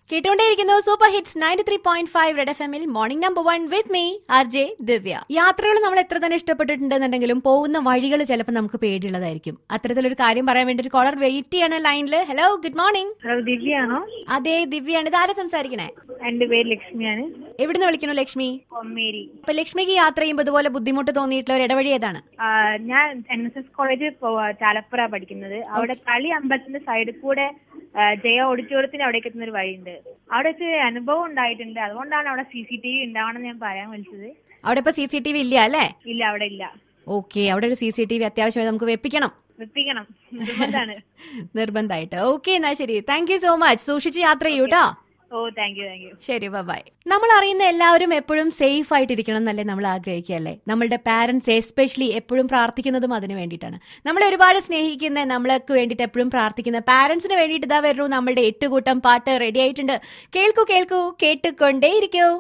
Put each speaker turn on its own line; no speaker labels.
കേട്ടുകൊണ്ടേയിരിക്കുന്നു super hits ninety three point five Red F എമ്മിൽ morning number one with me R J Divya യാത്രകൾ നമ്മൾ എത്ര തന്നെ ഇഷ്ടപ്പെട്ടിട്ടുണ്ടെന്നുണ്ടെങ്കിലും പോകുന്ന വഴികൾ ചിലപ്പോൾ നമുക്ക് പേടിയുള്ളതായിരിക്കും അത്തരത്തിലൊരു കാര്യം പറയാൻ വേണ്ടി ഒരു കോളർ വെയിറ്റ് ചെയ്യാണ് ലൈനിൽ ഹലോ ഗുഡ് മോർണിംഗ്
ഹലോ ദിവ്യയാണോ
അതെ ദിവ്യാണ് ഇതാരാ സംസാരിക്കണേ
എന്റെ പേര് ലക്ഷ്മിയാണ്
എവിടുന്ന് വിളിക്കണു ലക്ഷ്മി
കൊമ്മേരി
അപ്പൊ ലക്ഷ്മിക്ക് യാത്ര ചെയ്യുമ്പോൾ ഇതുപോലെ ബുദ്ധിമുട്ട് തോന്നിയിട്ടുള്ള ഒരു ഇടവഴി ഏതാണ്
ആ, ഞാൻ എൻ എസ് എസ് കോളേജിൽ ചാലപ്പുറ പഠിക്കുന്നത് അവിടെ കളി അമ്പലത്തിന്റെ സൈഡിൽ കൂടെ ആ, ജയ ഓഡിറ്റോറിയത്തിന് അവിടേക്ക് എത്തുന്ന ഒരു വഴിയുണ്ട് അവിടെ വെച്ച് അനുഭവം ഉണ്ടായിട്ടുണ്ട് അതുകൊണ്ടാണ് അവിടെ സി സി ടി വി ഉണ്ടാവണമെന്ന് ഞാൻ പറയാൻ വിളിച്ചത്
അവിടെ ഇപ്പൊ സി സി ടി വി ഇല്ല അല്ലേ
ഇല്ല അവിടെ ഇല്ല
ഓക്കെ അവിടെ ഒരു സി സി ടി വി അത്യാവശ്യമായി നമുക്ക് വെപ്പിക്കണം
വെപ്പിക്കണം നിർബന്ധാണ്
നിർബന്ധമായിട്ട് ഓക്കെ എന്നാ ശരി താങ്ക് യു സോ മച്ച് സൂക്ഷിച്ച് യാത്ര ചെയ്യൂ കേട്ടോ
ഓ താങ്ക് യു താങ്ക് യു
ശരി ബൈ നമ്മൾ അറിയുന്ന എല്ലാവരും എപ്പോഴും സേഫ് ആയിട്ടിരിക്കണം എന്നല്ലേ നമ്മൾ ആഗ്രഹിക്കുകയല്ലേ നമ്മളുടെ പാരന്റ്സ് എസ്പെഷ്യലി എപ്പോഴും പ്രാർത്ഥിക്കുന്നതും അതിന് വേണ്ടിയിട്ടാണ് നമ്മളെ ഒരുപാട് സ്നേഹിക്കുന്ന നമ്മൾക്ക് വേണ്ടിയിട്ട് എപ്പോഴും പ്രാർത്ഥിക്കുന്ന പാരന്റ്സിന് വേണ്ടിയിട്ട് ഇതാ വരുന്നു നമ്മളുടെ എട്ടുകൂട്ടം പാട്ട് റെഡി ആയിട്ടുണ്ട് കേൾക്കൂ കേൾക്കൂ കേട്ടുകൊണ്ടേയിരിക്കൂ